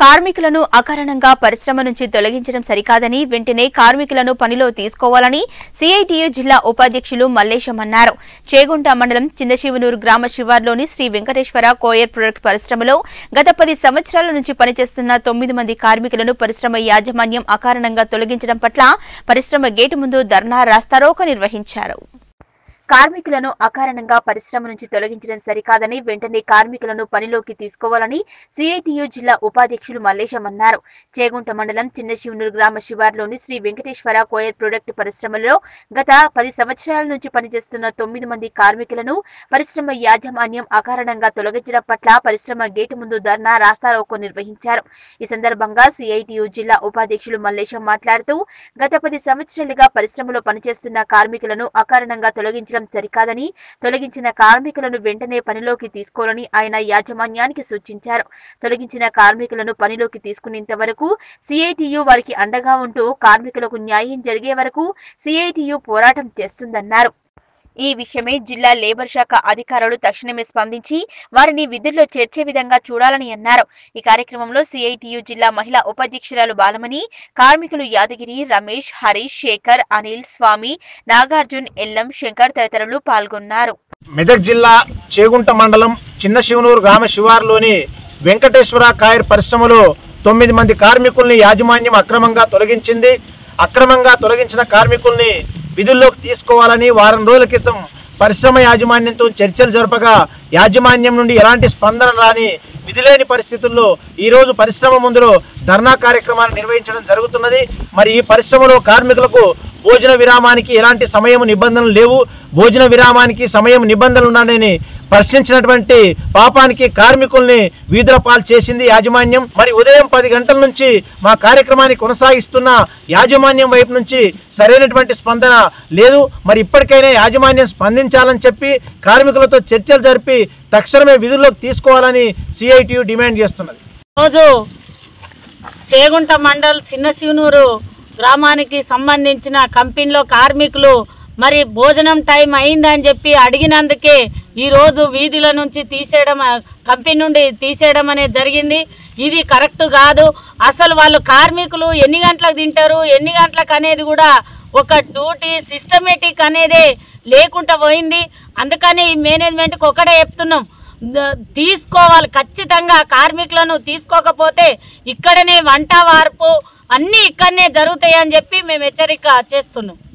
కార్మికులను అకారణంగా పరిశ్రమ నుంచి తొలగించడం సరికాదని వెంటనే కార్మికులను పనిలో తీసుకోవాలని సిఐటియు జిల్లా ఉపాధ్యక్షులు మల్లేశం అన్నారు చేగుంట మండలం చిన్నశివనూరు గ్రామ శివార్లోని శ్రీ వెంకటేశ్వర కోయర్ ప్రొడక్ట్ పరిశ్రమలో గత పది సంవత్సరాల నుంచి పనిచేస్తున్న తొమ్మిది మంది కార్మికులను పరిశ్రమ యాజమాన్యం అకారణంగా తొలగించడం పట్ల పరిశ్రమ గేటు ముందు ధర్నా రాస్తారోక నిర్వహించారు కార్మికులను అకారణంగా పరిశ్రమ నుంచి తొలగించడం సరికాదని వెంటనే కార్మికులను పనిలోకి తీసుకోవాలని సిఐటియు జిల్లా ఉపాధ్యక్షులు మల్లేశం అన్నారు చేగుంట మండలం చిన్నశివనూరు గ్రామ శివార్లోని శ్రీ వెంకటేశ్వర కోయర్ ప్రొడక్ట్ పరిశ్రమలో గత పది సంవత్సరాల నుంచి పనిచేస్తున్న తొమ్మిది మంది కార్మికులను పరిశ్రమ యాజమాన్యం అకారణంగా తొలగించడం పట్ల పరిశ్రమ గేటు ముందు ధర్నా రాస్తారోకో నిర్వహించారు ఈ సందర్భంగా సిఐటియు జిల్లా ఉపాధ్యక్షులు మల్లేశం మాట్లాడుతూ గత పది సంవత్సరాలుగా పరిశ్రమలో పనిచేస్తున్న కార్మికులను అకారణంగా తొలగించడం సరికాదని తొలగించిన కార్మికులను వెంటనే పనిలోకి తీసుకోవాలని ఆయన యాజమాన్యానికి సూచించారు తొలగించిన కార్మికులను పనిలోకి తీసుకునేంత వరకు సిఐటియు వారికి అండగా ఉంటూ కార్మికులకు న్యాయం జరిగే వరకు సిఐటియు పోరాటం చేస్తుందన్నారు ఈ విషయమై జిల్లా లేబర్ శాఖ అధికారులు తక్షణమే స్పందించి వారిని విధుల్లో చేర్చే విధంగా చూడాలని అన్నారు ఈ కార్యక్రమంలో సిఐటియు జిల్లా మహిళా ఉపాధ్యక్షురాలు బాలమణి కార్మికులు యాదగిరి రమేష్ హరీష్ శేఖర్ అనిల్ స్వామి నాగార్జున్ ఎల్లం శంకర్ తదితరులు పాల్గొన్నారు మెదక్ జిల్లా చేగుంట మండలం చిన్న శివనూరు గ్రామ శివారులోని వెంకటేశ్వర కాయర్ పరిశ్రమలో తొమ్మిది మంది కార్మికుల్ని యాజమాన్యం అక్రమంగా తొలగించింది అక్రమంగా తొలగించిన కార్మికుల్ని విధుల్లోకి తీసుకోవాలని వారం రోజుల క్రితం పరిశ్రమ యాజమాన్యంతో చర్చలు జరపగా యాజమాన్యం నుండి ఎలాంటి స్పందన రాని విధిలేని పరిస్థితుల్లో ఈరోజు పరిశ్రమ ముందులో ధర్నా కార్యక్రమాన్ని నిర్వహించడం జరుగుతున్నది మరి ఈ పరిశ్రమలో కార్మికులకు భోజన విరామానికి ఎలాంటి సమయం నిబంధనలు లేవు భోజన విరామానికి సమయం నిబంధనలు ఉన్నాయని ప్రశ్నించినటువంటి పాపానికి కార్మికుల్ని వీధుల పాలు చేసింది యాజమాన్యం మరి ఉదయం పది గంటల నుంచి మా కార్యక్రమాన్ని కొనసాగిస్తున్న యాజమాన్యం వైపు నుంచి సరైనటువంటి స్పందన లేదు మరి ఇప్పటికైనా యాజమాన్యం స్పందించాలని చెప్పి కార్మికులతో చర్చలు జరిపి తక్షణమే విధుల్లోకి తీసుకోవాలని సిఐటియు డిమాండ్ చేస్తున్నది రోజు చేగుంట మండల్ చిన్న శివనూరు గ్రామానికి సంబంధించిన కంపెనీలో కార్మికులు మరి భోజనం టైం అయిందని చెప్పి అడిగినందుకే ఈరోజు వీధుల నుంచి తీసేయడం ఆ, కంపెనీ నుండి తీసేయడం అనేది జరిగింది ఇది కరెక్ట్ కాదు అసలు వాళ్ళు కార్మికులు ఎన్ని గంటలకు తింటారు ఎన్ని గంటలకు అనేది కూడా ఒక డ్యూటీ సిస్టమేటిక్ అనేది లేకుండా పోయింది అందుకని ఈ మేనేజ్మెంట్కి ఒకటే చెప్తున్నాం ద- తీసుకోవాలి ఖచ్చితంగా కార్మికులను తీసుకోకపోతే ఇక్కడనే వంట వార్పు అన్నీ ఇక్కడనే జరుగుతాయి అని చెప్పి మేము హెచ్చరిక చేస్తున్నాం